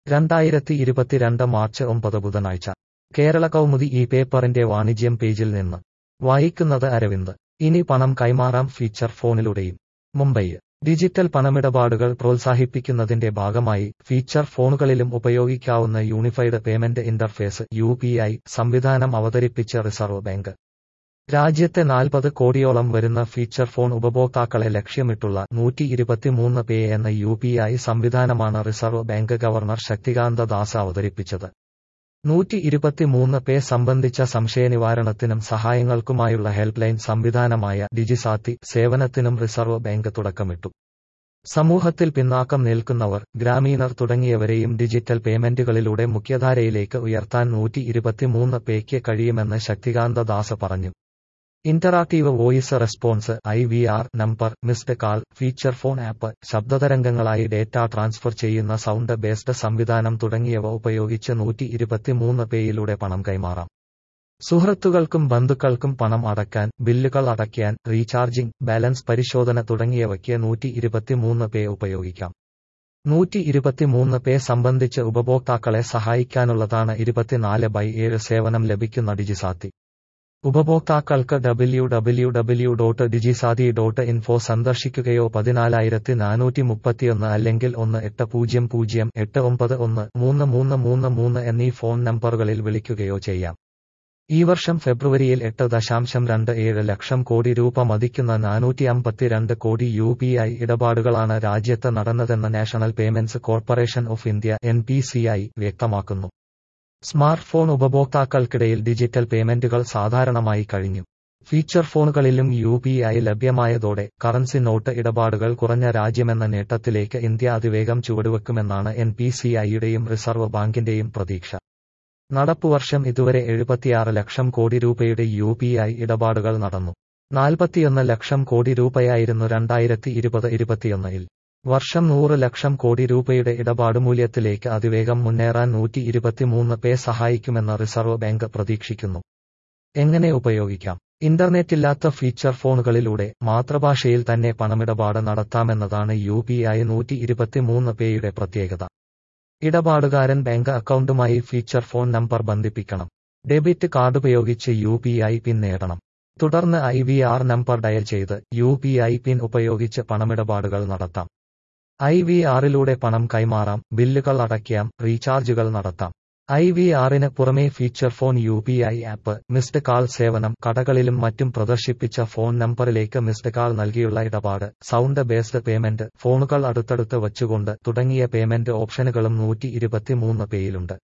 രണ്ടായിരത്തി ഇരുപത്തിരണ്ട് മാർച്ച് ഒമ്പത് ബുധനാഴ്ച കേരള കൗമുദി ഈ പേപ്പറിന്റെ വാണിജ്യം പേജിൽ നിന്ന് വായിക്കുന്നത് അരവിന്ദ് ഇനി പണം കൈമാറാം ഫീച്ചർ ഫോണിലൂടെയും മുംബൈ ഡിജിറ്റൽ പണമിടപാടുകൾ പ്രോത്സാഹിപ്പിക്കുന്നതിന്റെ ഭാഗമായി ഫീച്ചർ ഫോണുകളിലും ഉപയോഗിക്കാവുന്ന യൂണിഫൈഡ് പേയ്മെന്റ് ഇന്റർഫേസ് യു സംവിധാനം അവതരിപ്പിച്ച് റിസർവ് ബാങ്ക് രാജ്യത്തെ നാൽപ്പത് കോടിയോളം വരുന്ന ഫീച്ചർ ഫോൺ ഉപഭോക്താക്കളെ ലക്ഷ്യമിട്ടുള്ള നൂറ്റി ഇരുപത്തിമൂന്ന് പേ എന്ന യു പി ഐ സംവിധാനമാണ് reserve bank governor Shaktikanta Das അവതരിപ്പിച്ചത് നൂറ്റി ഇരുപത്തിമൂന്ന് പേ സംബന്ധിച്ച സംശയനിവാരണത്തിനും സഹായങ്ങൾക്കുമായുള്ള ഹെൽപ്പ് ലൈൻ സംവിധാനമായ ഡിജിസാത്തി സേവനത്തിനും റിസർവ് ബാങ്ക് തുടക്കമിട്ടു സമൂഹത്തിൽ പിന്നാക്കം നിൽക്കുന്നവർ ഗ്രാമീണർ തുടങ്ങിയവരെയും ഡിജിറ്റൽ പേയ്മെന്റുകളിലൂടെ മുഖ്യധാരയിലേക്ക് ഉയർത്താൻ നൂറ്റി ഇരുപത്തിമൂന്ന് പേയ്ക്ക് കഴിയുമെന്ന് ശക്തികാന്ത ദാസ് പറഞ്ഞു interactive voice response I V R number missed call feature phone app ശബ്ദതരംഗങ്ങളായി ഡേറ്റ ട്രാൻസ്ഫർ ചെയ്യുന്ന സൗണ്ട് ബേസ്ഡ് സംവിധാനം തുടങ്ങിയവ ഉപയോഗിച്ച് നൂറ്റി ഇരുപത്തിമൂന്ന് പേയിലൂടെ പണം കൈമാറാം സുഹൃത്തുക്കൾക്കും ബന്ധുക്കൾക്കും പണം അടയ്ക്കാൻ ബില്ലുകൾ അടയ്ക്കാൻ റീചാർജിംഗ് ബാലൻസ് പരിശോധന തുടങ്ങിയവയ്ക്ക് നൂറ്റി ഇരുപത്തിമൂന്ന് പേ ഉപയോഗിക്കാം നൂറ്റി ഇരുപത്തിമൂന്ന് പേ സംബന്ധിച്ച് ഉപഭോക്താക്കളെ സഹായിക്കാനുള്ളതാണ് ഇരുപത്തിനാല് ബൈ ഏഴ് സേവനം ലഭിക്കുന്ന ഡിജിസാത്തി ഉപഭോക്താക്കൾക്ക് W W W dot DigiSaathi dot info സന്ദർശിക്കുകയോ പതിനാലായിരത്തി നാനൂറ്റി മുപ്പത്തിയൊന്ന് അല്ലെങ്കിൽ ഒന്ന് എട്ട് പൂജ്യം പൂജ്യം എട്ട് ഒമ്പത് ഒന്ന് മൂന്ന് മൂന്ന് മൂന്ന് മൂന്ന് എന്നീ ഫോൺ നമ്പറുകളിൽ വിളിക്കുകയോ ചെയ്യാം ഈ വർഷം ഫെബ്രുവരിയിൽ എട്ട് ദശാംശം രണ്ട് ഏഴ് ലക്ഷം കോടി രൂപ മതിക്കുന്ന നാനൂറ്റി അമ്പത്തിരണ്ട് കോടി യു പി ഐ ഇടപാടുകളാണ് രാജ്യത്ത് നടന്നതെന്ന് National Payments Corporation of India N P C I വ്യക്തമാക്കുന്നു സ്മാർട്ട് ഫോൺ ഉപഭോക്താക്കൾക്കിടയിൽ ഡിജിറ്റൽ പേയ്മെന്റുകൾ സാധാരണമായി കഴിഞ്ഞു ഫീച്ചർ ഫോണുകളിലും യു പി ഐ ലഭ്യമായതോടെ കറൻസി നോട്ട് ഇടപാടുകൾ കുറഞ്ഞ രാജ്യമെന്ന നേട്ടത്തിലേക്ക് ഇന്ത്യ അതിവേഗം ചുവടുവെക്കുമെന്നാണ് എൻ പി സി ഐയുടെയും റിസർവ് ബാങ്കിന്റെയും പ്രതീക്ഷ നടപ്പുവർഷം ഇതുവരെ എഴുപത്തിയാറ് ലക്ഷം കോടി രൂപയുടെ യു പി ഐ ഇടപാടുകൾ നടന്നു നാൽപ്പത്തിയൊന്ന് ലക്ഷം കോടി രൂപയായിരുന്നു രണ്ടായിരത്തി ഇരുപത് ഇരുപത്തിയൊന്നിൽ വർഷം നൂറ് ലക്ഷം കോടി രൂപയുടെ ഇടപാട് മൂല്യത്തിലേക്ക് അതിവേഗം മുന്നേറാൻ നൂറ്റി ഇരുപത്തിമൂന്ന് പേ സഹായിക്കുമെന്ന് റിസർവ് ബാങ്ക് പ്രതീക്ഷിക്കുന്നു എങ്ങനെ ഉപയോഗിക്കാം ഇന്റർനെറ്റില്ലാത്ത ഫീച്ചർ ഫോണുകളിലൂടെ മാതൃഭാഷയിൽ തന്നെ പണമിടപാട് നടത്താമെന്നതാണ് യു പി ഐ നൂറ്റി ഇരുപത്തിമൂന്ന് പേയുടെ പ്രത്യേകത ഇടപാടുകാരൻ ബാങ്ക് അക്കൗണ്ടുമായി ഫീച്ചർ ഫോൺ നമ്പർ ബന്ധിപ്പിക്കണം ഡെബിറ്റ് കാർഡ് ഉപയോഗിച്ച് യു പി ഐ പിൻ നേടണം തുടർന്ന് I V R number dial ചെയ്ത് യു പി ഐ പിൻ ഉപയോഗിച്ച് പണമിടപാടുകൾ നടത്താം ഐ വി ആറിലൂടെ പണം കൈമാറാം ബില്ലുകൾ അടയ്ക്കാം റീചാർജുകൾ നടത്താം ഐ വി ആറിന് പുറമെ feature phone U P I app missed call സേവനം കടകളിലും മറ്റും പ്രദർശിപ്പിച്ച ഫോൺ നമ്പറിലേക്ക് മിസ്ഡ് കാൾ നൽകിയുള്ള ഇടപാട് സൗണ്ട് ബേസ്ഡ് പേയ്മെന്റ് ഫോണുകൾ അടുത്തടുത്ത് വച്ചുകൊണ്ട് തുടങ്ങിയ പേയ്മെന്റ് ഓപ്ഷനുകളും നൂറ്റി ഇരുപത്തിമൂന്ന് പേയിലുണ്ട്